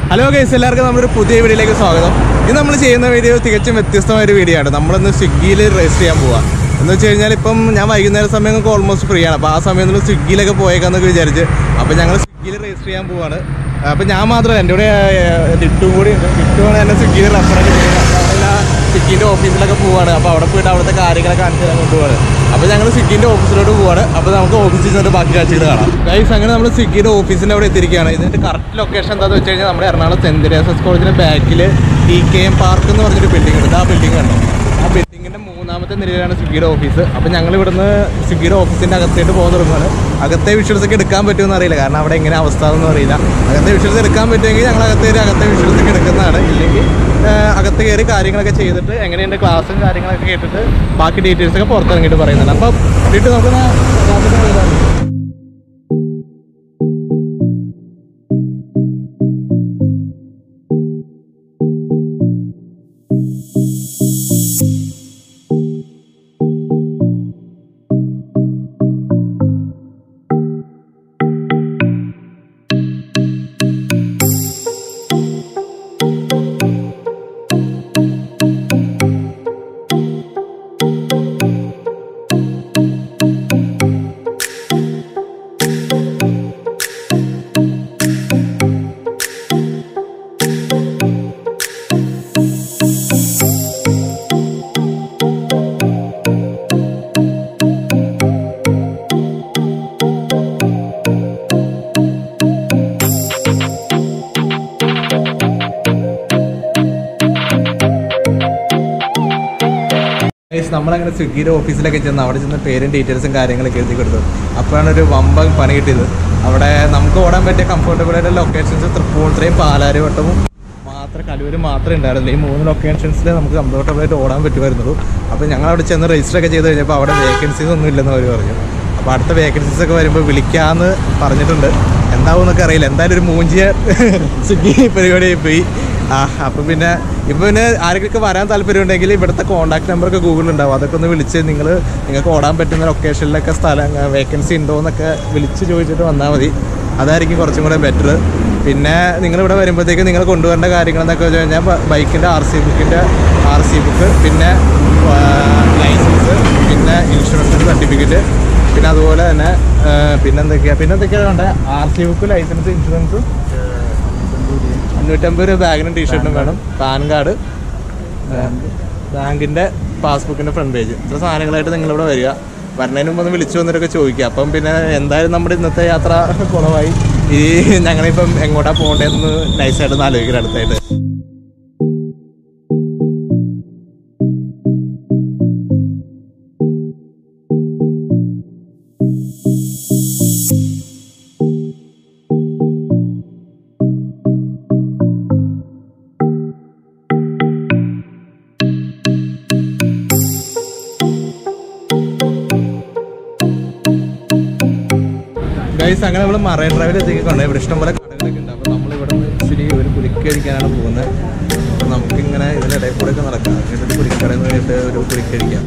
Hello guys എല്ലാവർക്കും നമ്മുടെ ഒരു പുതിയ വീഡിയോയിലേക്ക് സ്വാഗതം ഇത് നമ്മൾ ചെയ്യുന്ന വീഡിയോ തികച്ചും വ്യത്യസ്തമായ ഒരു വീഡിയോ ആണ് നമ്മളിന്ന് സ്വിഗ്ഗിയിൽ രജിസ്റ്റർ ചെയ്യാൻ പോവാം എന്ന് വെച്ച് കഴിഞ്ഞാൽ ഇപ്പം ഞാൻ വൈകുന്നേരം സമയം നമുക്ക് ഓൾമോസ്റ്റ് ഫ്രീ ആണ് അപ്പോൾ ആ സമയത്ത് സ്വിഗ്ഗിയിലൊക്കെ പോയേക്കാന്നൊക്കെ വിചാരിച്ച് അപ്പോൾ ഞങ്ങൾ സ്വിഗ്ഗിയിൽ രജിസ്റ്റർ ചെയ്യാൻ പോവാണ് അപ്പോൾ ഞാൻ മാത്രമല്ല എൻ്റെ കൂടെ ഡിട്ടും കൂടി ഉണ്ട് ഡിട്ടുമാണ് എന്നെ സ്വിഗ്ഗിയിൽ റെഫറൻസ് ചെയ്യുന്നത് അപ്പോൾ അവരെല്ലാം സ്വിഗ്ഗിൻ്റെ ഓഫീസിലൊക്കെ പോവാണ് അപ്പോൾ അവിടെ പോയിട്ട് അവിടുത്തെ കാര്യങ്ങളൊക്കെ കാണിച്ചു തരാൻ കൊണ്ടുപോവാണ് അപ്പോൾ ഞങ്ങൾ സ്വിഗ്ഗിൻ്റെ ഓഫീസിലോട്ട് പോവാണ് അപ്പോൾ നമുക്ക് ഓഫീസിൽ ചെന്നിട്ട് ബാക്കി കാഴ്ചകൾ കാണാം ഗൈസ് അങ്ങനെ നമ്മൾ സ്വിഗ്ഗിയുടെ ഓഫീസിൻ്റെ അവിടെ എത്തിയിരിക്കുകയാണ് ഇതിൻ്റെ കറക്റ്റ് ലൊക്കേഷൻ എന്താണെന്ന് വെച്ച് കഴിഞ്ഞാൽ നമ്മുടെ എറണാകുളം സെൻറ്റ് തെരേസസ് കോളേജിൻ്റെ ബാക്കിൽ ടി കെ എം പാർക്ക് എന്ന് പറഞ്ഞൊരു ബിൽഡിംഗ് ഉണ്ട് ആ ബിൽഡിംഗ് കണ്ടോ ആ ബിൽഡിങ്ങിൻ്റെ മൂന്നാമത്തെ നിലയിലാണ് സ്വിഗ്ഗിയുടെ ഓഫീസ് അപ്പോൾ ഞങ്ങൾ ഇവിടുന്ന് സ്വിഗ്ഗിയുടെ ഓഫീസിൻ്റെ അകത്തേട്ട് പോകാൻ തുടങ്ങുകയാണ് അകത്തെ വിഷ്വൽസ് ഒക്കെ എടുക്കാൻ പറ്റുമെന്ന് അറിയില്ല കാരണം അവിടെ എങ്ങനെ അവസ്ഥ എന്നൊന്നും അറിയില്ല അകത്തെ വിഷ്വൽസ് എടുക്കാൻ പറ്റുമെങ്കിൽ ഞങ്ങൾ അകത്തേക്ക് അകത്തെ വിഷ്വൽസ് ഒക്കെ എടുക്കുന്നതാണ് ഇല്ലെങ്കിൽ ആ, അകത്ത് കയറി കാര്യങ്ങളൊക്കെ ചെയ്തിട്ട് എങ്ങനെയുണ്ട് ക്ലാസ്സും കാര്യങ്ങളൊക്കെ കേട്ടിട്ട് ബാക്കി ഡീറ്റെയിൽസ് ഒക്കെ പുറത്തിറങ്ങിയിട്ട് പറയുന്നുണ്ട് അപ്പം വീട്ടിൽ നമുക്ക് നാ- രാവിലെ പോയതാണ്. ഗൈസ് നമ്മളങ്ങനെ സ്വിഗ്ഗിയുടെ ഓഫീസിലൊക്കെ ചെന്ന് അവിടെ ചെന്ന് പേരും ഡീറ്റെയിൽസും കാര്യങ്ങളൊക്കെ എഴുതി കൊടുത്തു അപ്പോഴാണ് ഒരു വമ്പൻ പണി കിട്ടിയത് അവിടെ നമുക്ക് ഓടാൻ പറ്റിയ കംഫർട്ടബിൾ ആയിട്ട് ലൊക്കേഷൻസ് തൃപ്പൂണിത്രയും പാലാരിവട്ടവും മാത്രം കലൂര് മാത്രമേ ഉണ്ടായിരുന്നുള്ളൂ ഈ മൂന്ന് ലൊക്കേഷൻസിൽ നമുക്ക് കംഫർട്ടബിൾ ആയിട്ട് ഓടാൻ പറ്റുമായിരുന്നുള്ളൂ അപ്പോൾ ഞങ്ങൾ അവിടെ ചെന്ന് രജിസ്റ്റർ ഒക്കെ ചെയ്ത് കഴിഞ്ഞപ്പോൾ അവിടെ വേക്കൻസീസ് ഒന്നും ഇല്ലെന്ന് അവർ പറഞ്ഞു അപ്പോൾ അടുത്ത വേക്കൻസീസ് ഒക്കെ വരുമ്പോൾ വിളിക്കാമെന്ന് പറഞ്ഞിട്ടുണ്ട് എന്താവും എന്നൊക്കെ അറിയില്ല എന്തായാലും ഒരു മൂഞ്ചിയ സ്വിഗ്ഗി പരിപാടി പോയി ആ അപ്പം പിന്നെ ഇപ്പം പിന്നെ ആരെങ്കിലും വരാൻ താല്പര്യമുണ്ടെങ്കിൽ ഇവിടുത്തെ കോൺടാക്ട് നമ്പറൊക്കെ ഗൂഗിളിൽ ഉണ്ടാവും അതൊക്കെ ഒന്ന് വിളിച്ച് നിങ്ങൾ നിങ്ങൾക്ക് ഓടാൻ പറ്റുന്ന ലൊക്കേഷനിലൊക്കെ സ്ഥലം വേക്കൻസി ഉണ്ടോ എന്നൊക്കെ വിളിച്ച് ചോദിച്ചിട്ട് വന്നാൽ മതി അതായിരിക്കും കുറച്ചും കൂടെ ബെറ്റർ പിന്നെ നിങ്ങളിവിടെ വരുമ്പോഴത്തേക്ക് നിങ്ങൾ കൊണ്ടുവരേണ്ട കാര്യങ്ങൾ എന്നൊക്കെ വെച്ച് കഴിഞ്ഞാൽ ബൈക്കിൻ്റെ ആർ സി ബുക്കിൻ്റെ ആർ സി ബുക്ക് പിന്നെ ലൈസൻസ് പിന്നെ ഇൻഷുറൻസിൻ്റെ സർട്ടിഫിക്കറ്റ് പിന്നെ അതുപോലെ തന്നെ ആ, പിന്നെ എന്തൊക്കെയാണ് പിന്നെ എന്തൊക്കെയാണ് വേണ്ടത് R C book licence insurance അഞ്ഞൂറ്റമ്പത് രൂപ ബാഗിനും ടീഷർട്ടും വേണം പാൻ കാർഡ് ബാങ്കിന്റെ പാസ്ബുക്കിന്റെ ഫ്രണ്ട് പേജ് ഇത്ര സാധനങ്ങളായിട്ട് നിങ്ങളിവിടെ വരിക വരണതിന് മുമ്പ് ഒന്ന് വിളിച്ചു വന്നിട്ടൊക്കെ ചോദിക്കുക അപ്പം പിന്നെ എന്തായാലും നമ്മുടെ ഇന്നത്തെ യാത്ര കുളമായി ഈ ഞങ്ങളിപ്പം എങ്ങോട്ടാ പോകേണ്ടതെന്ന് നൈസായിട്ട് ഒന്ന് ആലോചിക്കണം അടുത്തായിട്ട് ഗൈസ് അങ്ങനെ നമ്മൾ മറൈൻ ഡ്രൈവിൽ എത്തിക്കൊണ്ട് ഇവിടെ ഇഷ്ടംപോലെ കടകളൊക്കെ ഉണ്ട് അപ്പോൾ നമ്മൾ ഇവിടെ നിന്ന് ഇച്ചിരി ഒരു കുലിക്കടിക്കാനാണ് പോകുന്നത് അപ്പോൾ നമുക്കിങ്ങനെ ഇതിനിടയിൽ കൂടെ ഒക്കെ നടക്കാം എന്നിട്ട് ഒരു കുലിക്കടയിൽ നിന്ന് കഴിഞ്ഞിട്ട് ഒരു കുലിക്കടിക്കാം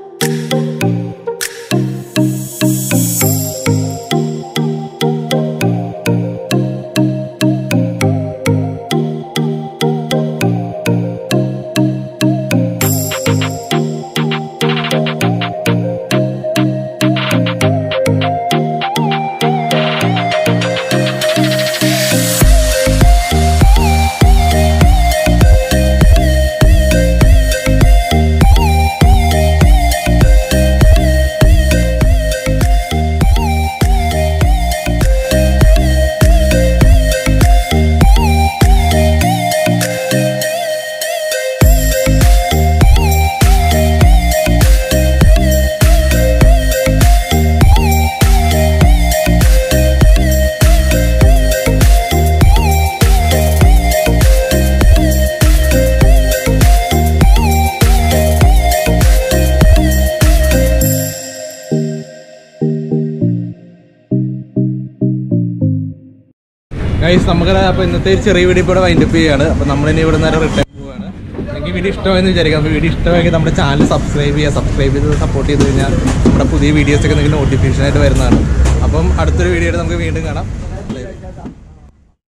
ഗൈസ് നമുക്ക് അപ്പോൾ ഇന്നത്തെ ഒരു ചെറിയ വീഡിയോ ഇവിടെ വൈൻഡപ്പ് ചെയ്യുകയാണ് അപ്പോൾ നമ്മളിനി ഇവിടെ നേരെ റിട്ടേൺ പോവുകയാണ് എനിക്ക് വീഡിയോ ഇഷ്ടമായെന്ന് വിചാരിക്കാം അപ്പോൾ വീഡിയോ ഇഷ്ടമായെങ്കിൽ നമ്മുടെ ചാനൽ സബ്സ്ക്രൈബ് ചെയ്യുക സബ്സ്ക്രൈബ് ചെയ്ത് സപ്പോർട്ട് ചെയ്ത് കഴിഞ്ഞാൽ നമ്മുടെ പുതിയ വീഡിയോസൊക്കെ നിങ്ങൾക്ക് നോട്ടിഫിക്കേഷൻ ആയിട്ട് വരുന്നതാണ് അപ്പം അടുത്തൊരു വീഡിയോ നമുക്ക് വീണ്ടും കാണാം